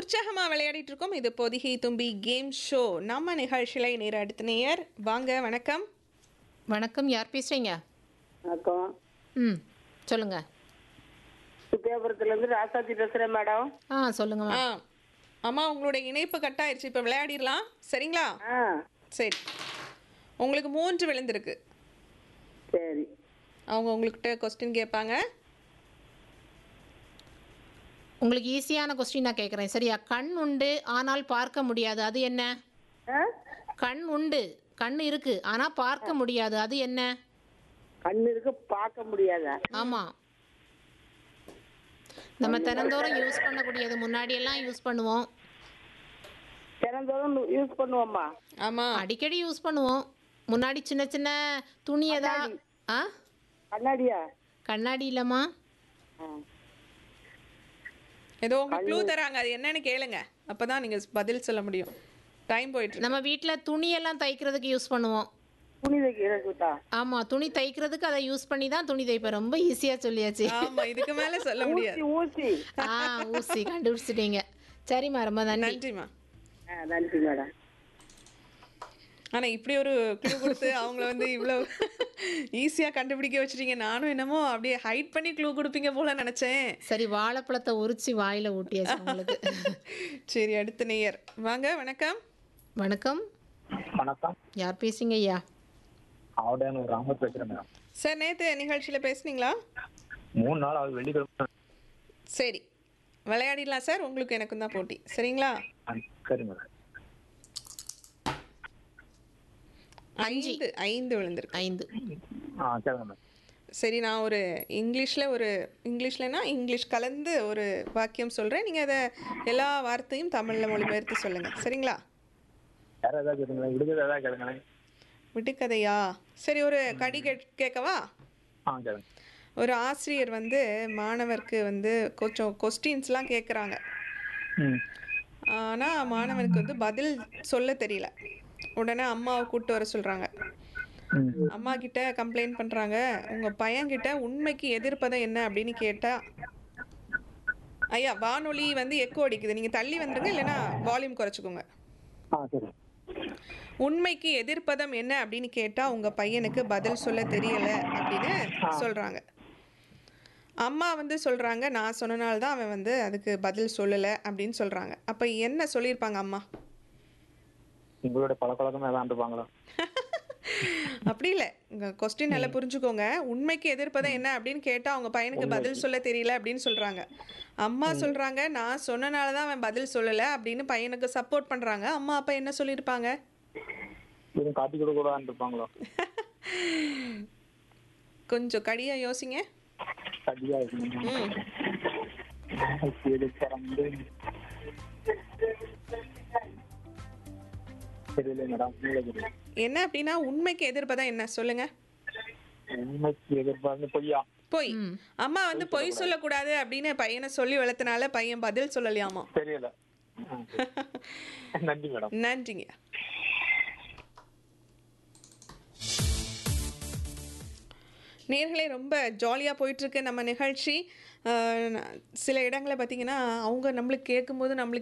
உற்சாகமா விளையாடிட்டு இருக்கோம் இது பொதிகை தும்பி கேம் ஷோ நம்ம நிகழ்ச்சியில நேர அடுத்த நேயர் வாங்க வணக்கம் வணக்கம் யார் பேசுறீங்க வணக்கம் ம் சொல்லுங்க சுத்தியாபுரத்துல இருந்து ராசாத்தி பேசுறேன் மேடம் ஆ சொல்லுங்க ஆ அம்மா உங்களுடைய இணைப்பு கட் ஆயிடுச்சு இப்போ விளையாடிடலாம் சரிங்களா ஆ சரி உங்களுக்கு மூன்று விழுந்திருக்கு சரி அவங்க உங்கள்கிட்ட கொஸ்டின் கேட்பாங்க உங்களுக்கு ஈஸியான கொஸ்டின் நான் கேட்குறேன் சரியா கண் உண்டு ஆனால் பார்க்க முடியாது அது என்ன ஆ? கண் உண்டு கண் இருக்கு ஆனால் பார்க்க முடியாது அது என்ன கண்ணு இருக்கு பார்க்க முடியாதா ஆமாம் நம்ம தினந்தோறும் யூஸ் பண்ணக்கூடியது முன்னாடி எல்லாம் யூஸ் பண்ணுவோம் தினந்தோறும் யூஸ் பண்ணுவோம்மா ஆமா அடிக்கடி யூஸ் பண்ணுவோம் முன்னாடி சின்ன சின்ன துணி எதா ஆ கண்ணாடியா கண்ணாடி இல்லைம்மா ஆ. ஏதோ உங்களுக்கு க்ளூ தராங்க அது என்னன்னு கேளுங்க அப்பதான் நீங்க பதில் சொல்ல முடியும் டைம் போயிட்டு இருக்கு. நம்ம வீட்டில் துணியெல்லாம் தைக்கிறதுக்கு யூஸ் பண்ணுவோம் துணி தைக்கிறதுக்கா ஆமாம் துணி தைக்கிறதுக்கு அதை யூஸ் பண்ணி தான் துணி தைப்பேன் ரொம்ப ஈஸியாக சொல்லியாச்சு ஆமா இதுக்கு மேல சொல்ல முடியாது ஊசி ஊசி ஆ ஊசி கண்டுபிடிச்சிட்டீங்க சரிம்மா ரொம்ப நன்றி நன்றிம்மா ஆ நன்றி மேடம் ஆனா இப்படி ஒரு க்ளூ கொடுத்து அவங்கள வந்து இவ்வளவு ஈஸியா கண்டுபிடிக்க வச்சிட்டீங்க நானும் என்னமோ அப்படியே ஹைட் பண்ணி க்ளூ கொடுப்பீங்க போல நினைச்சேன் சரி வாழைப்பழத்தை உரிச்சு வாயில ஊட்டியாச்சு உங்களுக்கு சரி அடுத்த நேயர் வாங்க வணக்கம் வணக்கம் வணக்கம் யார் பேசுங்க ஐயா ஆவுடையான ஒரு ராமர் பேசுறேன் மேடம் சார் நேத்து நிகழ்ச்சியில பேசுனீங்களா மூணு நாள் ஆகுது வெள்ளிக்கிழமை சரி விளையாடிடலாம் சார் உங்களுக்கு எனக்கும் தான் போட்டி சரிங்களா ஆ, சரி மேடம் ஐந்து ஐந்து விழுந்திருக்கு ஐந்து ஆ சரிங்க மேடம் சரி நான் ஒரு இங்கிலீஷில் ஒரு இங்கிலீஷ்லனா இங்கிலீஷ் கலந்து ஒரு வாக்கியம் சொல்கிறேன் நீங்கள் அதை எல்லா வார்த்தையும் தமிழில் மொழிபெயர்த்து சொல்லுங்கள் சரிங்களா வேற ஏதாவது கேளுங்களேன் விடுதலை ஏதாவது கேளுங்களேன் விட்டுக்கதையா சரி ஒரு கடி கே கேட்கவா ஆ கேளுங்க ஒரு ஆசிரியர் வந்து மாணவருக்கு வந்து கொஞ்சம் கொஸ்டின்ஸ்லாம் கேட்குறாங்க ம் ஆனால் மாணவனுக்கு வந்து பதில் சொல்ல தெரியல உடனே அம்மாவை கூப்பிட்டு வர சொல்கிறாங்க ம் அம்மா கிட்ட கம்ப்ளைண்ட் பண்ணுறாங்க உங்கள் பையன்கிட்ட உண்மைக்கு எதிர்ப்பதம் என்ன அப்படின்னு கேட்டா ஐயா வானொலி வந்து எக்கோ அடிக்குது நீங்கள் தள்ளி வந்துருங்க இல்லைன்னா வால்யூம் குறைச்சிக்கோங்க ஆ சரி உண்மைக்கு எதிர்ப்பதம் என்ன அப்படின்னு கேட்டால் உங்கள் பையனுக்கு பதில் சொல்ல தெரியல அப்படின்னு சொல்கிறாங்க அம்மா வந்து சொல்கிறாங்க நான் சொன்னனால தான் அவன் வந்து அதுக்கு பதில் சொல்லலை அப்படின்னு சொல்கிறாங்க அப்போ என்ன சொல்லியிருப்பாங்க அம்மா உங்களோட பழக்கவழக்கம் ஏதாவது இருப்பாங்களா அப்படி இல்லை உங்கள் கொஸ்டின் நல்லா புரிஞ்சுக்கோங்க உண்மைக்கு எதிர்ப்பதை என்ன அப்படின்னு கேட்டால் அவங்க பையனுக்கு பதில் சொல்ல தெரியல அப்படின்னு சொல்கிறாங்க அம்மா சொல்கிறாங்க நான் சொன்னனால தான் அவன் பதில் சொல்லலை அப்படின்னு பையனுக்கு சப்போர்ட் பண்ணுறாங்க அம்மா அப்பா என்ன சொல்லியிருப்பாங்க எதுவும் காட்டி கொடுக்க கூடாதுன்னு இருப்பாங்களோ கொஞ்சம் கடியாக யோசிங்க சரியா இருக்கு ம் வந்து தெரியல மேடம் நீங்களே சொல்லுங்க. என்ன அப்படின்னா உண்மைக்கு எதிர்ப்பதா என்ன சொல்லுங்க உண்மைக்கு எதிர்பார்ந்து பொய்யா பொய் அம்மா வந்து பொய் சொல்லக்கூடாது அப்படின்னு பையனை சொல்லி வளர்த்தனால பையன் பதில் சொல்லலையாமா தெரியல ஆ. நன்றி மேடம் நன்றிங்க நேர்களே ரொம்ப ஜாலியாக போயிட்டுருக்கு நம்ம நிகழ்ச்சி அஹ், சில இடங்களில் பார்த்தீங்கன்னா அவங்க நம்மளுக்கு கேட்கும்போது நம்மளுக்கு